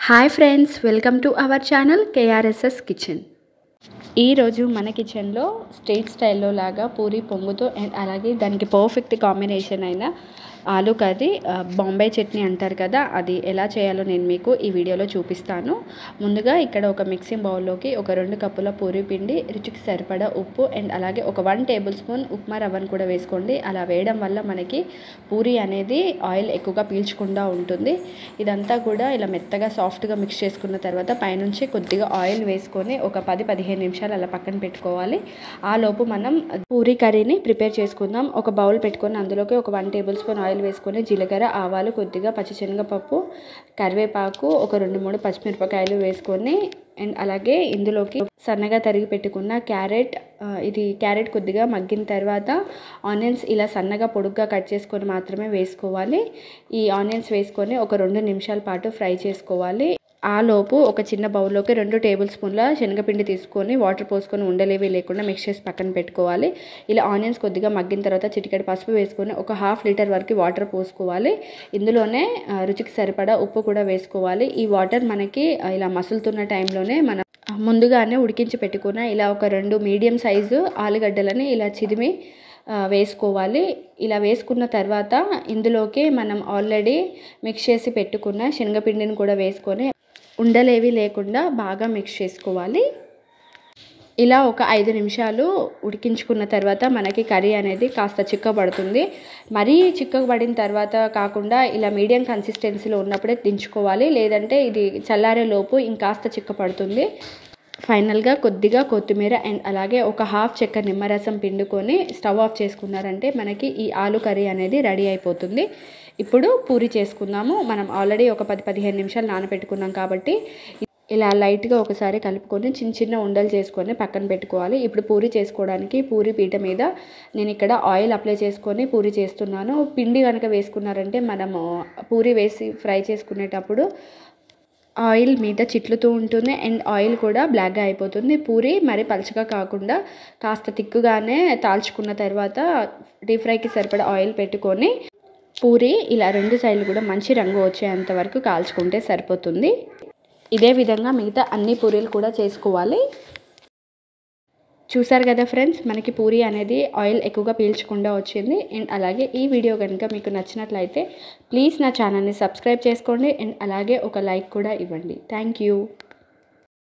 hi friends welcome to our channel KRSS kitchen ఈరోజు మన కిచెన్లో స్ట్రీట్ స్టైల్లో లాగా పూరి పొంగుతో అండ్ అలాగే దానికి పర్ఫెక్ట్ కాంబినేషన్ అయిన ఆలు కర్రీ ఆ, బాంబే చట్నీ అంటారు కదా అది ఎలా చేయాలో నేను మీకు ఈ వీడియోలో చూపిస్తాను ముందుగా ఇక్కడ ఒక మిక్సింగ్ బౌల్లోకి ఒక రెండు కప్పుల పూరి పిండి రుచికి సరిపడా ఉప్పు అండ్ అలాగే ఒక వన్ టేబుల్ స్పూన్ ఉప్మా రవ్వను కూడా వేసుకోండి అలా వేయడం వల్ల మనకి పూరి అనేది ఆయిల్ ఎక్కువగా పీల్చకుండా ఉంటుంది ఇదంతా కూడా ఇలా మెత్తగా సాఫ్ట్గా మిక్స్ చేసుకున్న తర్వాత పైనుంచి కొద్దిగా ఆయిల్ వేసుకొని ఒక పది పదిహేను నిమిషాలు అలా పక్కన పెట్టుకోవాలి ఆ లోపు మనం పూరి కర్రీని ప్రిపేర్ చేసుకుందాం ఒక బౌల్ పెట్టుకొని అందులోకి ఒక వన్ టేబుల్ స్పూన్ ఆయిల్ వేసుకొని జీలకర్ర ఆవాలు కొద్దిగా పచ్చిశనగపప్పు కరివేపాకు ఒక రెండు మూడు పచ్చిమిరపకాయలు వేసుకొని అండ్ అలాగే ఇందులోకి సన్నగా తరిగి పెట్టుకున్న క్యారెట్ ఆ, ఇది క్యారెట్ కొద్దిగా మగ్గిన తర్వాత ఆనియన్స్ ఇలా సన్నగా పొడుగ్గా కట్ చేసుకొని మాత్రమే వేసుకోవాలి ఈ ఆనియన్స్ వేసుకొని ఒక రెండు నిమిషాల పాటు ఫ్రై చేసుకోవాలి ఆ లోపు ఒక చిన్న బౌల్లోకి రెండు టేబుల్ స్పూన్ల శనగపిండి తీసుకొని వాటర్ పోసుకొని ఉండలేవి లేకుండా మిక్స్ చేసి పక్కన పెట్టుకోవాలి ఇలా ఆనియన్స్ కొద్దిగా మగ్గిన తర్వాత చిటికెడు పసుపు వేసుకొని ఒక హాఫ్ లీటర్ వరకు వాటర్ పోసుకోవాలి ఇందులోనే ఆ, రుచికి సరిపడా ఉప్పు కూడా వేసుకోవాలి ఈ వాటర్ మనకి ఆ, ఇలా మసులుతున్న టైంలోనే మనం ముందుగానే ఉడికించి పెట్టుకున్న ఇలా ఒక రెండు మీడియం సైజు ఆలుగడ్డలని ఇలా చిదిమి ఆ, వేసుకోవాలి ఇలా వేసుకున్న తర్వాత ఇందులోకి మనం ఆల్రెడీ మిక్స్ చేసి పెట్టుకున్న శనగపిండిని కూడా వేసుకొని ఉండలేవి లేకుండా బాగా మిక్స్ చేసుకోవాలి ఇలా ఒక ఐదు నిమిషాలు ఉడికించుకున్న తర్వాత మనకి కర్రీ అనేది కాస్త చిక్కబడుతుంది మరీ చిక్కబడిన తర్వాత కాకుండా ఇలా మీడియం కన్సిస్టెన్సీలో ఉన్నప్పుడే దించుకోవాలి లేదంటే ఇది చల్లారే లోపు ఇంకాస్త చిక్కపడుతుంది ఫైనల్గా కొద్దిగా కొత్తిమీర అండ్ అలాగే ఒక హాఫ్ చెక్క నిమ్మరసం పిండుకొని స్టవ్ ఆఫ్ చేసుకున్నారంటే మనకి ఈ ఆలు కర్రీ అనేది రెడీ అయిపోతుంది ఇప్పుడు పూరి చేసుకుందాము మనం ఆల్రెడీ ఒక పది పదిహేను నిమిషాలు నానబెట్టుకున్నాం కాబట్టి ఇలా లైట్గా ఒకసారి కలుపుకొని చిన్న చిన్న ఉండలు చేసుకొని పక్కన పెట్టుకోవాలి ఇప్పుడు పూరి చేసుకోవడానికి పూరి పీట మీద నేను ఇక్కడ ఆయిల్ అప్లై చేసుకొని పూరి చేస్తున్నాను పిండి కనుక వేసుకున్నారంటే మనము పూరి వేసి ఫ్రై చేసుకునేటప్పుడు ఆయిల్ మీద చిట్లుతూ ఉంటుంది అండ్ ఆయిల్ కూడా బ్లాక్గా అయిపోతుంది పూరి మరి పలచగా కాకుండా కాస్త తిక్కుగానే తాల్చుకున్న తర్వాత డీప్ ఫ్రైకి సరిపడా ఆయిల్ పెట్టుకొని పూరి ఇలా రెండు సైడ్లు కూడా మంచి రంగు వచ్చేంత వరకు కాల్చుకుంటే సరిపోతుంది ఇదే విధంగా మిగతా అన్ని పూరీలు కూడా చేసుకోవాలి చూసారు కదా ఫ్రెండ్స్ మనకి పూరి అనేది ఆయిల్ ఎక్కువగా పీల్చకుండా వచ్చింది అండ్ అలాగే ఈ వీడియో కనుక మీకు నచ్చినట్లయితే ప్లీజ్ నా ఛానల్ని సబ్స్క్రైబ్ చేసుకోండి అండ్ అలాగే ఒక లైక్ కూడా ఇవ్వండి థ్యాంక్ యూ